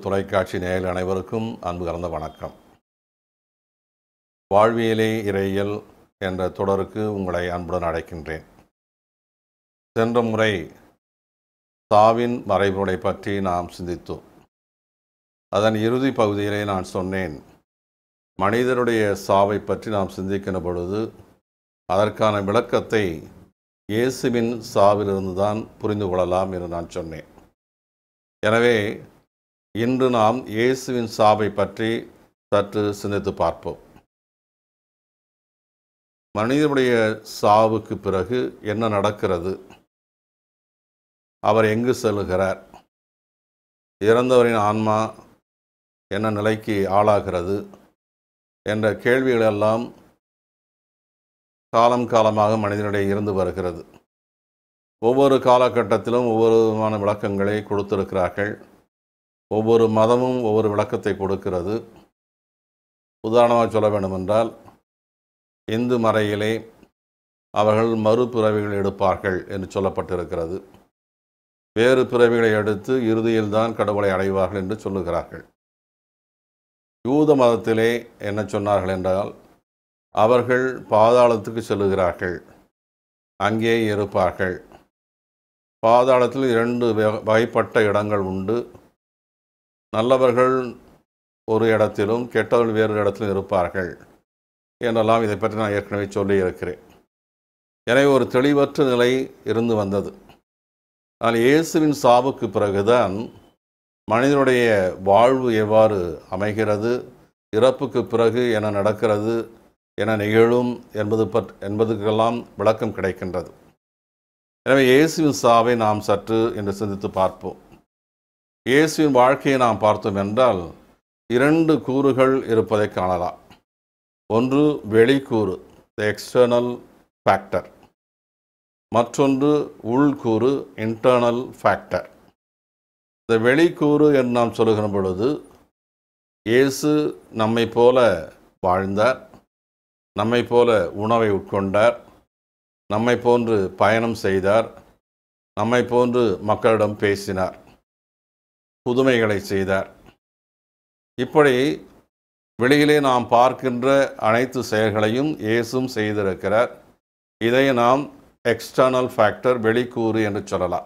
தொலைக்காட்சி நேயர்கள் அனைவருக்கும் அன்பு கலந்த வணக்கம் வாழ்வியலே இறையியல் என்ற தொடருக்கு உங்களை அன்புடன் அழைக்கின்றேன் சென்ற முறை சாவின் மறைபொருளை பற்றி நாம் சிந்தித்தோம் அதன் இறுதி பகுதியிலே நான் சொன்னேன் மனிதனுடைய சாவை பற்றி நாம் சிந்திக்கின்ற பொழுது அதற்கான விளக்கத்தை இயேசுவின் சாவிலிருந்து தான் புரிந்து கொள்ளலாம் என்று நான் சொன்னேன் எனவே இன்று நாம் இயேசுவின் சாவை பற்றி சற்று சிந்தித்து பார்ப்போம் மனிதனுடைய சாவுக்கு பிறகு என்ன நடக்கிறது அவர் எங்கு செல்லுகிறார் இறந்தவரின் ஆன்மா என்ன நிலைக்கு ஆளாகிறது என்ற கேள்விகளெல்லாம் காலம் காலமாக மனிதனிடையே இருந்து வருகிறது ஒவ்வொரு காலகட்டத்திலும் ஒவ்வொரு விதமான விளக்கங்களை கொடுத்திருக்கிறார்கள் ஒவ்வொரு மதமும் ஒவ்வொரு விளக்கத்தை கொடுக்கிறது உதாரணமாக சொல்ல வேண்டுமென்றால் இந்து மறையிலே அவர்கள் மறுபிறவிகள் எடுப்பார்கள் என்று சொல்லப்பட்டிருக்கிறது வேறு பிறவிகளை எடுத்து இறுதியில் தான் கடவுளை அடைவார்கள் என்று சொல்லுகிறார்கள் யூத மதத்திலே என்ன சொன்னார்கள் என்றால் அவர்கள் பாதாளத்துக்கு செல்லுகிறார்கள் அங்கே இருப்பார்கள் பாதாளத்தில் இரண்டு வக- வகைப்பட்ட இடங்கள் உண்டு நல்லவர்கள் ஒரு இடத்திலும் கெட்டவர்கள் வேறு இடத்திலும் இருப்பார்கள் என்றெல்லாம் இதை பற்றி நான் ஏற்கனவே சொல்லியிருக்கிறேன் எனவே ஒரு தெளிவற்ற நிலை இருந்து வந்தது ஆனால் இயேசுவின் சாவுக்கு பிறகுதான் மனிதனுடைய வாழ்வு எவ்வாறு அமைகிறது இறப்புக்கு பிறகு என்ன நடக்கிறது என நிகழும் என்பது பற் என்பதுக்கெல்லாம் விளக்கம் கிடைக்கின்றது எனவே இயேசுவின் சாவை நாம் சற்று என்று சிந்தித்து பார்ப்போம் இயேசுவின் வாழ்க்கையை நாம் பார்த்தோம் என்றால் இரண்டு கூறுகள் இருப்பதை காணலாம் ஒன்று வெளிக்கூறு த எக்ஸ்டர்னல் ஃபேக்டர் மற்றொன்று உள்கூறு இன்டர்னல் ஃபேக்டர் இந்த வெளிக்கூறு என்று நாம் சொல்லுகிற பொழுது இயேசு நம்மை போல வாழ்ந்தார் நம்மை போல உணவை உட்கொண்டார் நம்மை போன்று பயணம் செய்தார் நம்மை போன்று மக்களிடம் பேசினார் புதுமைகளை செய்தார் இப்படி வெளியிலே நாம் பார்க்கின்ற அனைத்து செயல்களையும் இயேசும் செய்திருக்கிறார் இதை நாம் எக்ஸ்டர்னல் ஃபேக்டர் வெளிக்கூறு என்று சொல்லலாம்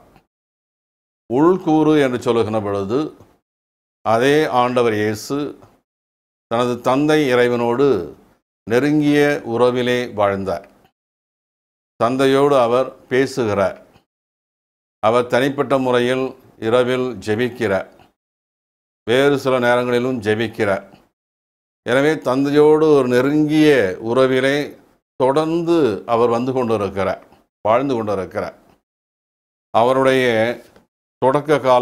உள்கூறு என்று சொல்லுகிற பொழுது அதே ஆண்டவர் இயேசு தனது தந்தை இறைவனோடு நெருங்கிய உறவிலே வாழ்ந்தார் தந்தையோடு அவர் பேசுகிறார் அவர் தனிப்பட்ட முறையில் இரவில் ஜெபிக்கிறார் வேறு சில நேரங்களிலும் ஜெபிக்கிறார் எனவே தந்தையோடு ஒரு நெருங்கிய உறவிலே தொடர்ந்து அவர் வந்து கொண்டிருக்கிறார் வாழ்ந்து கொண்டிருக்கிறார் அவருடைய தொடக்க கால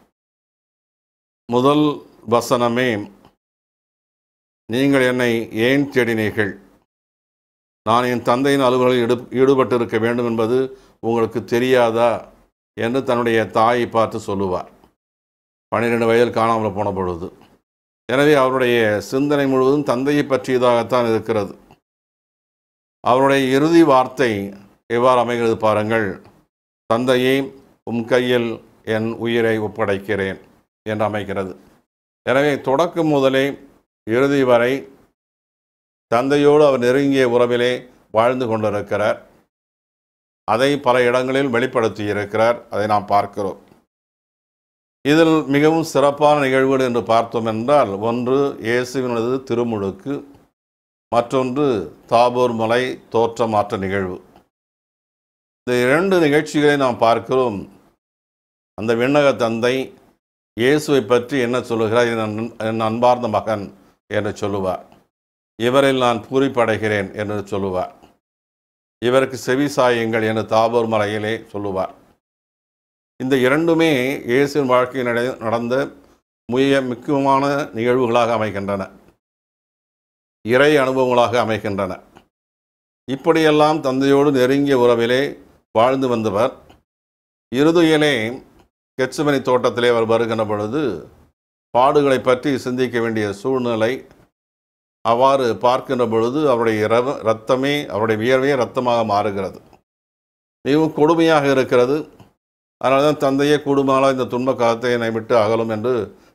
முதல் வசனமே நீங்கள் என்னை ஏன் தேடினீர்கள் நான் என் தந்தையின் அலுவலில் ஈடு ஈடுபட்டிருக்க வேண்டும் என்பது உங்களுக்கு தெரியாதா என்று தன்னுடைய தாயை பார்த்து சொல்லுவார் பன்னிரெண்டு வயதில் காணாமல் போன பொழுது எனவே அவருடைய சிந்தனை முழுவதும் தந்தையை பற்றியதாகத்தான் இருக்கிறது அவருடைய இறுதி வார்த்தை எவ்வாறு அமைகிறது பாருங்கள் தந்தையே உம் கையில் என் உயிரை ஒப்படைக்கிறேன் என்று அமைகிறது எனவே தொடக்கம் முதலே இறுதி வரை தந்தையோடு அவர் நெருங்கிய உறவிலே வாழ்ந்து கொண்டிருக்கிறார் அதை பல இடங்களில் வெளிப்படுத்தி இருக்கிறார் அதை நாம் பார்க்கிறோம் இதில் மிகவும் சிறப்பான நிகழ்வுகள் என்று பார்த்தோம் என்றால் ஒன்று இயேசுவினது திருமுழுக்கு மற்றொன்று தாபோர் மலை தோற்றமாற்ற நிகழ்வு இந்த இரண்டு நிகழ்ச்சிகளை நாம் பார்க்கிறோம் அந்த விண்ணக தந்தை இயேசுவை பற்றி என்ன சொல்லுகிறார் என் அன்- என் அன்பார்ந்த மகன் என்று சொல்லுவார் இவரில் நான் பூரிப்படைகிறேன் என்று சொல்லுவார் இவருக்கு செவி சாயுங்கள் என்று தாபோர் மலையிலே சொல்லுவார் இந்த இரண்டுமே இயேசுவின் வாழ்க்கையில் நட- நடந்த மிக முக்கியமான நிகழ்வுகளாக அமைகின்றன இறை அனுபவங்களாக அமைகின்றன இப்படியெல்லாம் தந்தையோடு நெருங்கிய உறவிலே வாழ்ந்து வந்தவர் இறுதியிலே கெட்சுமணி தோட்டத்திலே அவர் வருகின்ற பொழுது பாடுகளை பற்றி சிந்திக்க வேண்டிய சூழ்நிலை அவ்வாறு பார்க்கின்ற பொழுது அவருடைய இரவ இரத்தமே அவருடைய வியர்வையே இரத்தமாக மாறுகிறது மிகவும் கொடுமையாக இருக்கிறது அதனால தான் தந்தையே கூடுமானால் இந்த துன்ப காலத்தை என்னை விட்டு அகலும் என்று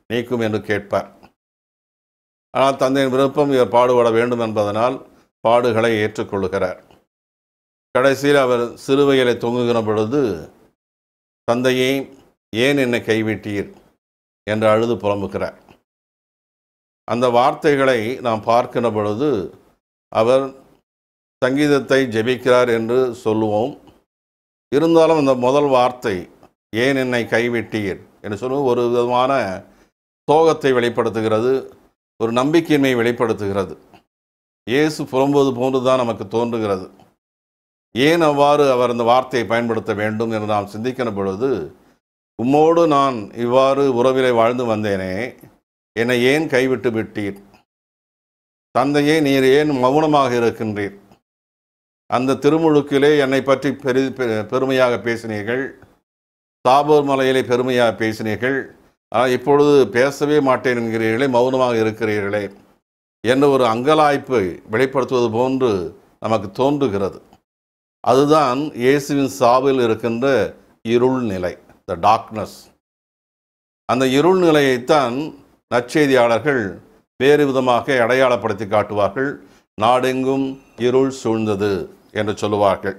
நீக்கும் என்று கேட்பார் ஆனால் தந்தையின் விருப்பம் இவர் பாடுபட வேண்டும் என்பதனால் பாடுகளை ஏற்றுக்கொள்கிறார் கடைசியில் அவர் சிறுவையிலே தொங்குகிற பொழுது தந்தையே ஏன் என்னை கைவிட்டீர் என்று அழுது புலம்புகிறார் அந்த வார்த்தைகளை நாம் பார்க்கிற பொழுது அவர் சங்கீதத்தை ஜெபிக்கிறார் என்று சொல்லுவோம் இருந்தாலும் அந்த முதல் வார்த்தை ஏன் என்னை கைவிட்டீர் என்று சொல்லுவோம் ஒரு விதமான சோகத்தை வெளிப்படுத்துகிறது ஒரு நம்பிக்கையின்மை வெளிப்படுத்துகிறது இயேசு புலம்புவது போன்று தான் நமக்கு தோன்றுகிறது ஏன் அவ்வாறு அவர் அந்த வார்த்தையை பயன்படுத்த வேண்டும் என்று நாம் சிந்திக்கிற பொழுது உம்மோடு நான் இவ்வாறு உறவிலே வாழ்ந்து வந்தேனே என்னை ஏன் கைவிட்டு விட்டீர் தந்தையே நீர் ஏன் மௌனமாக இருக்கின்றீர் அந்த திருமுழுக்கிலே என்னை பற்றி பெரி பெ- பெருமையாக பேசினீர்கள் தாபோர் மலையிலே பெருமையாக பேசினீர்கள் ஆனால் இப்பொழுது பேசவே மாட்டேன் என்கிறீர்களே மௌனமாக இருக்கிறீர்களே என்ற ஒரு அங்கலாய்ப்பை வெளிப்படுத்துவது போன்று நமக்கு தோன்றுகிறது அதுதான் இயேசுவின் சாவில் இருக்கின்ற இருள் நிலை த டார்க்னஸ் அந்த இருள் நிலையைத்தான் நற்செய்தியாளர்கள் வேறு விதமாக அடையாளப்படுத்தி காட்டுவார்கள் நாடெங்கும் இருள் சூழ்ந்தது என்று சொல்லுவார்கள்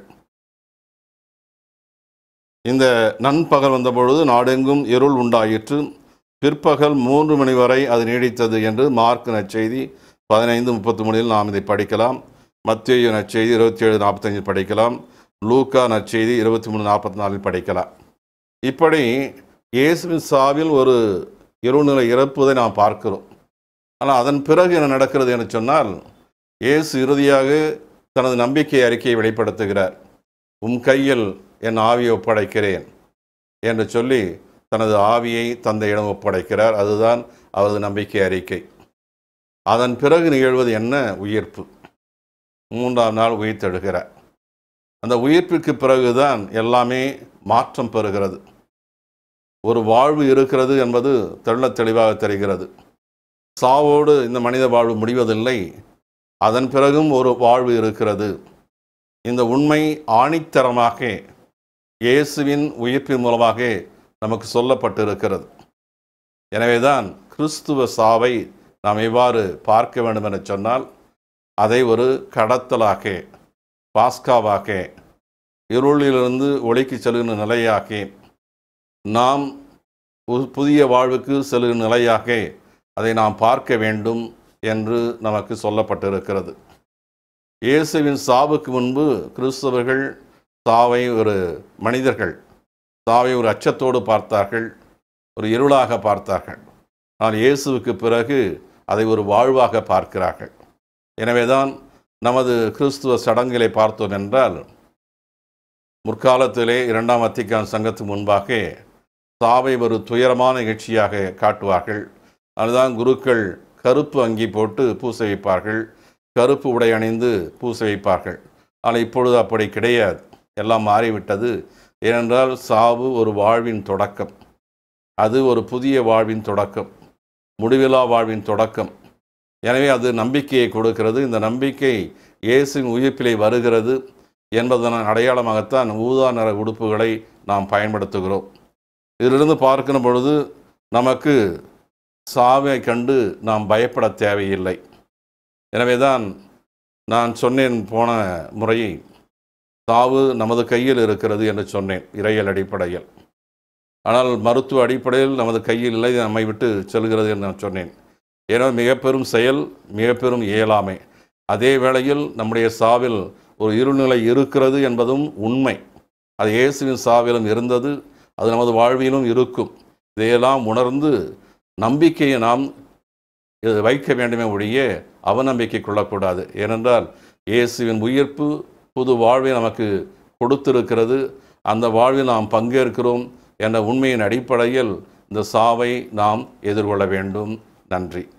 இந்த நண்பகல் வந்தபொழுது நாடெங்கும் இருள் உண்டாயிற்று பிற்பகல் மூன்று மணி வரை அது நீடித்தது என்று மார்க் நற்செய்தி பதினைந்து முப்பத்தி மூணில் நாம் இதை படிக்கலாம் மத்திய நற்செய்தி இருபத்தி ஏழு நாற்பத்தஞ்சில் படிக்கலாம் லூக்கா நற்செய்தி இருபத்தி மூணு நாற்பத்தி நாலில் படிக்கலாம் இப்படி இயேசுவின் சாவில் ஒரு இருநிலை இறப்புவதை நாம் பார்க்கிறோம் ஆனால் அதன் பிறகு என்ன நடக்கிறது என்று சொன்னால் இயேசு இறுதியாக தனது நம்பிக்கை அறிக்கையை வெளிப்படுத்துகிறார் உம் கையில் என் ஆவியை ஒப்படைக்கிறேன் என்று சொல்லி தனது ஆவியை தந்தையிடம் ஒப்படைக்கிறார் அதுதான் அவரது நம்பிக்கை அறிக்கை அதன் பிறகு நிகழ்வது என்ன உயிர்ப்பு மூன்றாம் நாள் உயிர்த்தெழுகிறார் அந்த உயிர்ப்பிற்கு பிறகுதான் எல்லாமே மாற்றம் பெறுகிறது ஒரு வாழ்வு இருக்கிறது என்பது தெள்ளத் தெளிவாக தெரிகிறது சாவோடு இந்த மனித வாழ்வு முடிவதில்லை அதன் பிறகும் ஒரு வாழ்வு இருக்கிறது இந்த உண்மை ஆணித்தரமாக இயேசுவின் உயிர்ப்பின் மூலமாக நமக்கு சொல்லப்பட்டிருக்கிறது எனவேதான் கிறிஸ்துவ சாவை நாம் எவ்வாறு பார்க்க வேண்டும் என சொன்னால் அதை ஒரு கடத்தலாக பாஸ்காவாக இருளிலிருந்து ஒளிக்கு செல்கின்ற நிலையாக நாம் ஒரு புதிய வாழ்வுக்கு செல்கின்ற நிலையாக அதை நாம் பார்க்க வேண்டும் என்று நமக்கு சொல்லப்பட்டிருக்கிறது இயேசுவின் சாவுக்கு முன்பு கிறிஸ்தவர்கள் சாவை ஒரு மனிதர்கள் சாவை ஒரு அச்சத்தோடு பார்த்தார்கள் ஒரு இருளாக பார்த்தார்கள் ஆனால் இயேசுவுக்கு பிறகு அதை ஒரு வாழ்வாக பார்க்கிறார்கள் எனவேதான் நமது கிறிஸ்துவ சடங்குகளை பார்த்தோம் என்றால் முற்காலத்திலே இரண்டாம் வத்திக்கான் சங்கத்துக்கு முன்பாக சாவை ஒரு துயரமான நிகழ்ச்சியாக காட்டுவார்கள் அதுதான் குருக்கள் கருப்பு அங்கி போட்டு பூசை வைப்பார்கள் கருப்பு உடை அணிந்து பூசை வைப்பார்கள் ஆனால் இப்பொழுது அப்படி கிடையாது எல்லாம் மாறிவிட்டது ஏனென்றால் சாவு ஒரு வாழ்வின் தொடக்கம் அது ஒரு புதிய வாழ்வின் தொடக்கம் முடிவிலா வாழ்வின் தொடக்கம் எனவே அது நம்பிக்கையை கொடுக்கிறது இந்த நம்பிக்கை இயேசுவின் உயிர்ப்பிலே வருகிறது என்பதன் அடையாளமாகத்தான் ஊதா நிற உடுப்புகளை நாம் பயன்படுத்துகிறோம் இதிலிருந்து பார்க்கிற பொழுது நமக்கு சாவை கண்டு நாம் பயப்பட தேவையில்லை எனவேதான் நான் சொன்னேன் போன முறையை சாவு நமது கையில் இருக்கிறது என்று சொன்னேன் இறையல் அடிப்படையில் ஆனால் மருத்துவ அடிப்படையில் நமது கையில் இல்லை இது நம்மை விட்டு செல்கிறது என்று நான் சொன்னேன் ஏன்னா மிக பெரும் செயல் மிக பெரும் இயலாமை அதே வேளையில் நம்முடைய சாவில் ஒரு இருநிலை இருக்கிறது என்பதும் உண்மை அது இயேசுவின் சாவிலும் இருந்தது அது நமது வாழ்விலும் இருக்கும் இதையெல்லாம் உணர்ந்து நம்பிக்கையை நாம் இது வைக்க வேண்டுமே ஒழிய அவநம்பிக்கை கொள்ளக்கூடாது ஏனென்றால் இயேசுவின் உயிர்ப்பு புது வாழ்வை நமக்கு கொடுத்திருக்கிறது அந்த வாழ்வில் நாம் பங்கேற்கிறோம் என்ற உண்மையின் அடிப்படையில் இந்த சாவை நாம் எதிர்கொள்ள வேண்டும் நன்றி